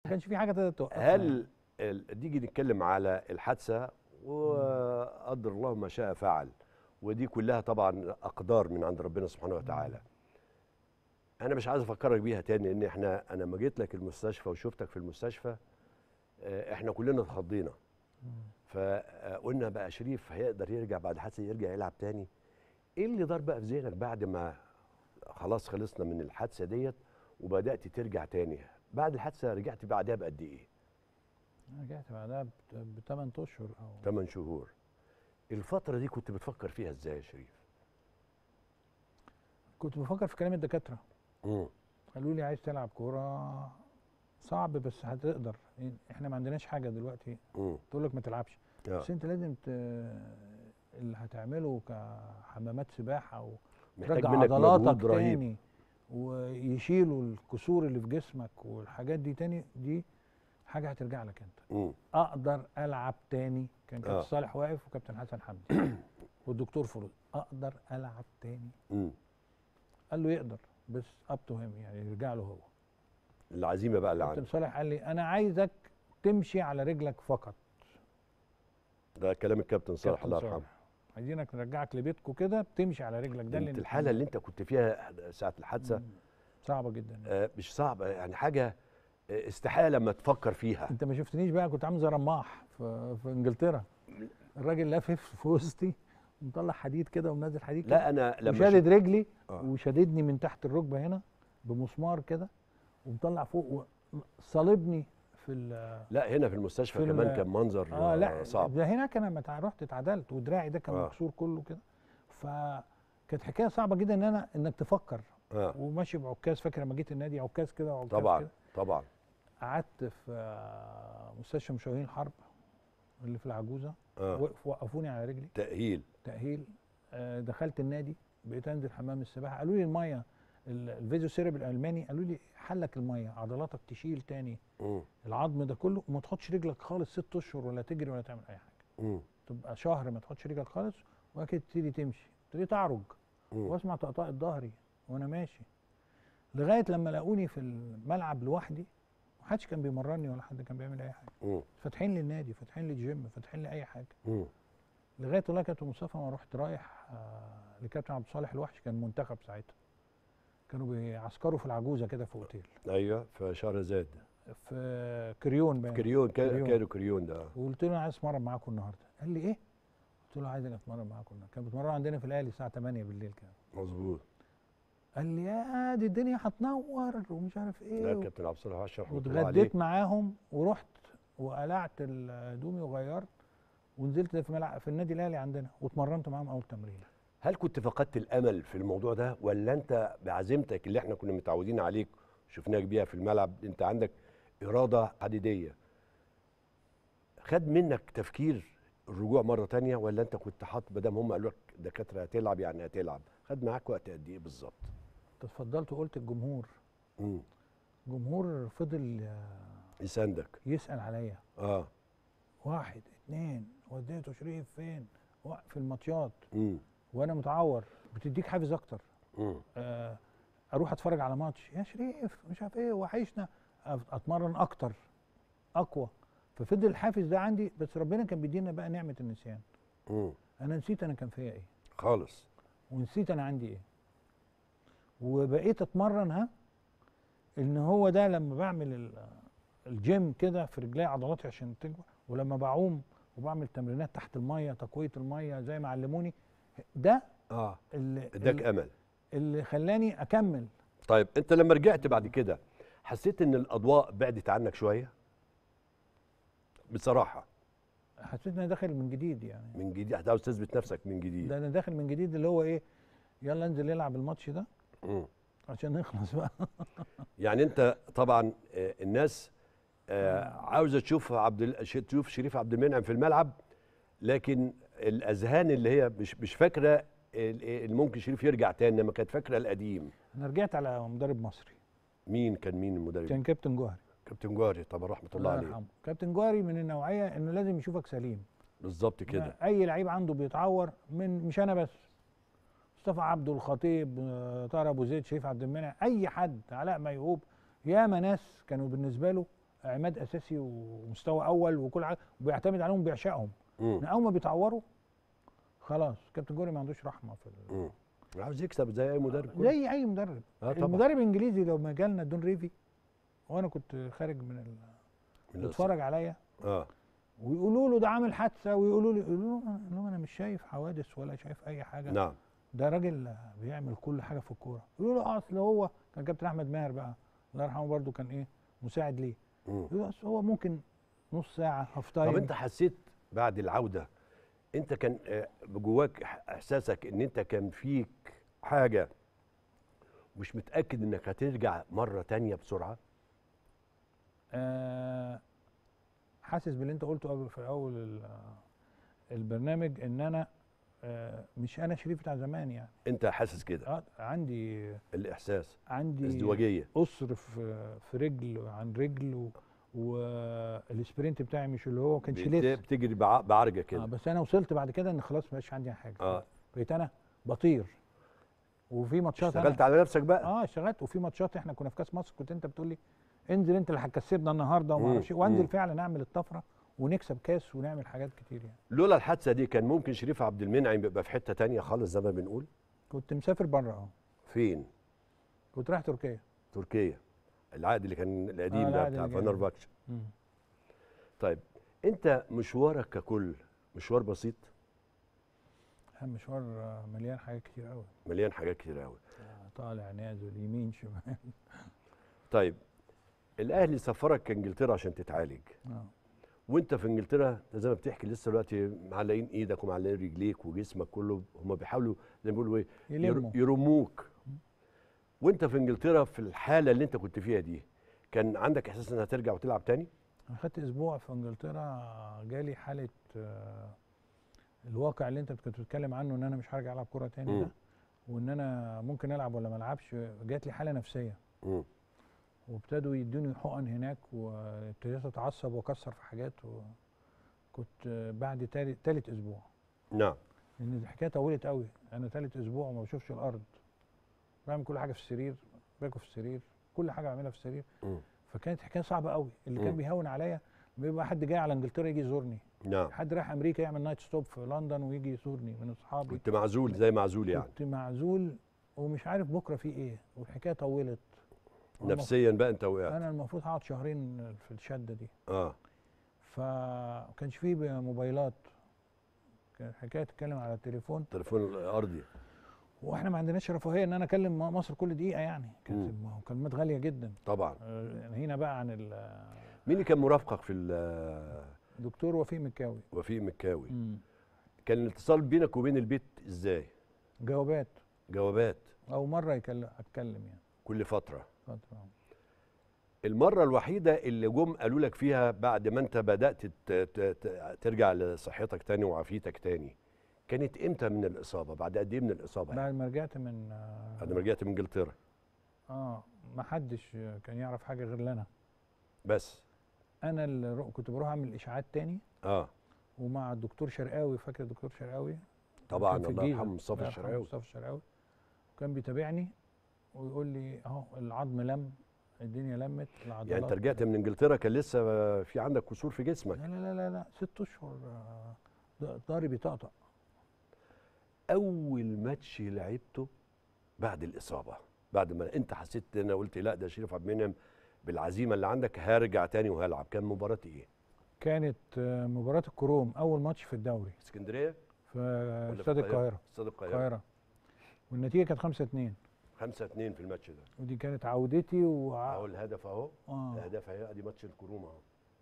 ما كانش في حاجه تقدر توقفنا يعني. هل ال- نيجي نتكلم على الحادثه وقدر الله ما شاء فعل ودي كلها طبعا اقدار من عند ربنا سبحانه وتعالى انا مش عايز افكرك بيها تاني ان احنا انا لما جيت لك المستشفى وشفتك في المستشفى آه، احنا كلنا اتخضينا فقلنا بقى شريف هيقدر يرجع بعد حادثه يرجع يلعب تاني ايه اللي دار بقى في ذهنك بعد ما خلاص خلصنا من الحادثه ديت وبدات ترجع تاني بعد الحادثه رجعت بعدها بقد ايه انا رجعت بعدها بثمان اشهر او 8 شهور الفترة دي كنت بتفكر فيها ازاي يا شريف؟ كنت بفكر في كلام الدكاتره امم قالوا لي عايز تلعب كوره صعب بس هتقدر احنا ما عندناش حاجه دلوقتي امم تقول لك ما تلعبش آه. بس انت لازم ت... اللي هتعمله كحمامات سباحه محتاج وترجع منك عضلاتك مجهود رهيب تاني ويشيلوا الكسور اللي في جسمك والحاجات دي تاني دي حاجه هترجع لك انت امم اقدر العب تاني كان كابتن آه. صالح واقف وكابتن حسن حمدي والدكتور فروض اقدر العب تاني امم قال له يقدر بس اب تو هيم يعني يرجع له هو العزيمة بقى اللي كابتن عنده صالح قال لي انا عايزك تمشي على رجلك فقط ده كلام الكابتن صالح كابتن الله يرحمه عايزينك نرجعك لبيتكم كده بتمشي على رجلك ده انت اللي الحالة اللي انت كنت فيها ساعة الحادثة مم. صعبه جدا آه مش صعبة يعني حاجة آه، استحالة لما تفكر فيها انت ما شفتنيش بقى كنت عامل زي رماح في, في انجلترا الراجل لافف في وسطي ومطلع حديد كده ومنزل حديد كده لا انا لما وشادد رجلي آه. وشاددني من تحت الركبه هنا بمسمار كده ومطلع فوق صلبني في ال لا هنا في المستشفى في ال- كمان كان منظر اه آه لا صعب ده هناك انا متع- رحت اتعدلت ودراعي ده كان آه. مكسور كله كده فكانت حكايه صعبه جدا ان انا انك تفكر آه وماشي بعكاز فاكر لما جيت النادي عكاز كده وعكاز طبعا كده طبعا قعدت في آه، مستشفى مشاهير الحرب اللي في العجوزه آه وقف وقفوني على رجلي تأهيل تاهيل آه، دخلت النادي بقيت انزل حمام السباحه قالوا لي الميه ال- الفيزيو ثيرابي الالماني قالوا لي حلك الميه عضلاتك تشيل تاني مم. العظم ده كله وما تحطش رجلك خالص ست اشهر ولا تجري ولا تعمل اي حاجه مم. تبقى شهر ما تحطش رجلك خالص وبعد كده تبتدي تمشي ابتديت اعرج مم. واسمع طقطقه ظهري وانا ماشي لغايه لما لقوني في الملعب لوحدي محدش كان بيمرني ولا حد كان بيعمل اي حاجه مم. فاتحين لي النادي فاتحين لي الجيم فاتحين لي اي حاجه مم. لغايه والله كابتن مصطفى ما رحت رايح آه لكابتن عبد الصالح الوحش كان منتخب ساعتها كانوا بيعسكروا في العجوزه كده في اوتيل ايوه في شهرزاد في كريون باين كريون كا- كريون. كانوا كريون ده وقلت له انا عايز اتمرن معاكم النهارده قال لي ايه قلت له عايزك اتمرن معاكم النهارده كان بيتمرن عندنا في الاهلي الساعه 8 بالليل كده مظبوط قال لي يا دي الدنيا هتنور ومش عارف لا ايه الكابتن عبد الصالح عشان رحمه الله عليه واتغديت معاهم ورحت وقلعت ال- هدومي وغيرت ونزلت في ملعب في النادي الاهلي عندنا واتمرنت معاهم اول تمرين هل كنت فقدت الامل في الموضوع ده ولا انت بعزيمتك اللي احنا كنا متعودين عليك شفناك بيها في الملعب انت عندك اراده حديديه خد منك تفكير الرجوع مره تانية ولا انت كنت حاطط ما دام هم قالوا لك دكاتره هتلعب يعني هتلعب خد معاك وقت قد ايه بالظبط انت اتفضلت وقلت الجمهور امم الجمهور فضل آه، يساندك يسال عليا اه واحد اتنين وديته شريف فين وا- في الماتشات امم وانا متعور بتديك حافز اكتر امم آه، اروح اتفرج على ماتش يا شريف مش عارف ايه وحشنا أف- اتمرن اكتر اقوى ففضل الحافز ده عندي بس ربنا كان بيدينا بقى نعمه النسيان امم انا نسيت انا كان فيا ايه خالص ونسيت انا عندي ايه وبقيت اتمرن ها ان هو ده لما بعمل ال- الجيم كده في رجلي عضلاتي عشان تكبر ولما بعوم وبعمل تمرينات تحت الميه تقويه الميه زي ما علموني ده اه اللي, اداك امل اللي خلاني اكمل طيب انت لما رجعت بعد كده حسيت ان الاضواء بعدت عنك شويه بصراحه حسيت ان انا داخل من جديد يعني من جديد هتعاوز تثبت نفسك من جديد ده انا داخل من جديد اللي هو ايه يلا انزل العب الماتش ده مم. عشان نخلص بقى يعني انت طبعا آه، الناس آه، عاوزه تشوف عبد ال- ش- تشوف شريف عبد المنعم في الملعب لكن الاذهان اللي هي مش مش فاكره ال- اللي ممكن شريف يرجع تاني انما كانت فاكره القديم انا رجعت على مدرب مصري مين كان مين المدرب كان كابتن جوهري كابتن جوهري طبعا رحمه الله عليه يرحمه كابتن جوهري من النوعيه انه لازم يشوفك سليم بالظبط كده ما اي لعيب عنده بيتعور من مش انا بس مصطفى عبده الخطيب آه، طاهر ابو زيد شريف عبد المنعم اي حد علاء ميهوب ياما ناس كانوا بالنسبه له عماد اساسي ومستوى اول وكل حاجه وبيعتمد عليهم بيعشقهم مم. من اول ما بيتعوروا خلاص كابتن جوري ما عندوش رحمه في ال... مم. عاوز يكسب زي اي مدرب كله. زي اي مدرب اه طبعا المدرب الانجليزي لو ما جالنا دون ريفي وانا كنت خارج من ال... من بيتفرج عليا اه ويقولوا له ده عامل حادثه ويقولوا لي يقولوا له أقول لهم انا مش شايف حوادث ولا شايف اي حاجه نعم ده راجل بيعمل كل حاجه في الكوره يقولوا له اه اصل هو كان كابتن احمد ماهر بقى الله يرحمه برده كان ايه مساعد ليه مم. يقولوا له أصل هو ممكن نص ساعه هاف طب تايم انت حسيت بعد العوده انت كان آه، جواك ح- احساسك ان انت كان فيك حاجه مش متاكد انك هترجع مره تانية بسرعه آه حاسس باللي انت قلته قبل في اول ال- البرنامج ان انا آه مش انا شريف بتاع زمان يعني انت حاسس كده آه عندي الاحساس عندي ازدواجيه قصر في في رجل عن رجل و- والسبرنت بتاعي مش اللي هو كانش بت- لسه بتجري بع- بعرجه آه كده بس انا وصلت بعد كده ان خلاص مبقاش عندي حاجه اه بقيت انا بطير وفي ماتشات اشتغلت أنا على نفسك بقى اه اشتغلت وفي ماتشات احنا كنا في كاس مصر كنت انت بتقول لي انزل انت اللي هتكسبنا النهارده وما مم، اعرفش إيه، مم. وانزل فعلا اعمل الطفره ونكسب كاس ونعمل حاجات كتير يعني لولا الحادثه دي كان ممكن شريف عبد المنعم يبقى في حته تانية خالص زي ما بنقول كنت مسافر بره اه فين كنت رايح تركيا تركيا العقد اللي كان القديم آه، ده العقد بتاع اللي كان- فنرباتش طيب انت مشوارك ككل مشوار بسيط كان مشوار آه، مليان حاجات كتير قوي مليان حاجات كتير قوي طالع نازل يمين شمال طيب الاهلي سفرك انجلترا عشان تتعالج اه وانت في انجلترا انت زي ما بتحكي لسه دلوقتي معلقين ايدك ومعلقين رجليك وجسمك كله هم بيحاولوا زي ما بيقولوا ايه ير- يلموا يرموك وانت في انجلترا في الحاله اللي انت كنت فيها دي كان عندك احساس انها ترجع وتلعب تاني انا خدت اسبوع في انجلترا جالي حاله آه، الواقع اللي انت كنت بتتكلم عنه ان انا مش هرجع العب كوره تاني مم. ده وان انا ممكن العب ولا ما العبش جات لي حاله نفسيه مم. وابتدوا يدوني حقن هناك وابتديت اتعصب واكسر في حاجات وكنت آه، بعد تالت, تالت اسبوع نعم لان الحكايه طولت قوي انا تالت اسبوع وما بشوفش الارض بعمل كل حاجه في السرير باكل في السرير كل حاجه بعملها في السرير مم. فكانت حكايه صعبه قوي اللي مم. كان بيهون عليا بيبقى حد جاي على انجلترا يجي يزورني نعم حد رايح امريكا يعمل نايت ستوب في لندن ويجي يزورني من اصحابي كنت معزول زي معزول يعني كنت معزول ومش عارف بكره في ايه والحكايه طولت وأنا نفسيا بقى انت وقعت انا المفروض هقعد شهرين في الشده دي اه فما كانش فيه موبايلات كان الحكايه تتكلم على التليفون التليفون الارضي واحنا ما عندناش رفاهيه ان انا اكلم مصر كل دقيقه يعني كانت مم. مكالمات غاليه جدا طبعا آه، هنا بقى عن مين اللي كان مرافقك في ال- الدكتور وفيق مكاوي وفيق مكاوي مم. كان الاتصال بينك وبين البيت ازاي جوابات جوابات او مره يكلم اتكلم يعني كل فتره فتره المره الوحيده اللي جم قالوا لك فيها بعد ما انت بدات ت- ت- ت- ترجع لصحتك تاني وعافيتك تاني كانت امتى من الاصابه بعد قد ايه من الاصابه يعني؟ بعد ما رجعت من آه، بعد ما رجعت من انجلترا اه ما حدش كان يعرف حاجه غير لنا بس انا اللي رو- كنت بروح اعمل اشاعات تاني اه ومع الدكتور شرقاوي فاكر الدكتور شرقاوي طبعا كان في الله الجيزة. يرحمه مصطفى الله يرحمه الشرقاوي مصطفى الشرقاوي وكان بيتابعني ويقول لي اهو العظم لم الدنيا لمت العضلات يعني انت رجعت من انجلترا كان لسه في عندك كسور في جسمك لا لا لا لا, لا ست اشهر آه، ض- ضهري بيطقطق اول ماتش لعبته بعد الاصابه بعد ما انت حسيت ان انا قلت لا ده شريف عبد المنعم بالعزيمه اللي عندك هرجع تاني وهلعب كان مباراه ايه كانت آه، مباراه الكروم اول ماتش في الدوري اسكندريه في ولا في استاد القاهره استاد القاهره القاهره والنتيجه كانت 5 2 5 2 في الماتش ده ودي كانت عودتي و اهو الهدف اهو اه الهدف اهي ادي ماتش الكروم اهو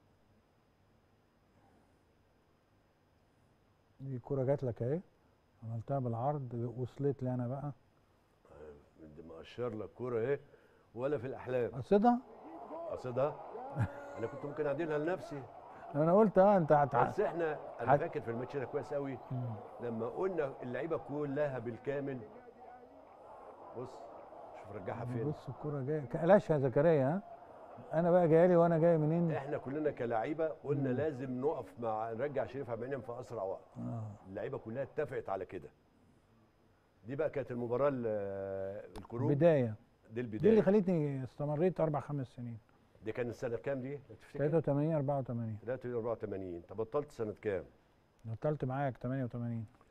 دي الكوره جات لك اهي عملتها بالعرض وصلت لي انا بقى ده مقشر لك كوره اهي ولا في الاحلام قصدها قصدها انا كنت ممكن اعدلها لنفسي انا قلت اه انت هتع... بس احنا انا هت- فاكر في الماتش ده كويس قوي مم. لما قلنا اللعيبه كلها بالكامل بص شوف رجعها فين بص الكوره جايه كلاشها زكريا ها انا بقى جاي لي وانا جاي منين احنا كلنا كلاعيبه قلنا مم. لازم نقف مع نرجع شريف عبد المنعم في اسرع وقت اه اللعيبه كلها اتفقت على كده دي بقى كانت المباراه ال- الكروب بدايه دي دي البدايه اللي خلتني استمريت اربع خمس سنين دي كانت سنه كام دي تفتكر 83 84 83 84 انت بطلت سنه كام بطلت معاك 88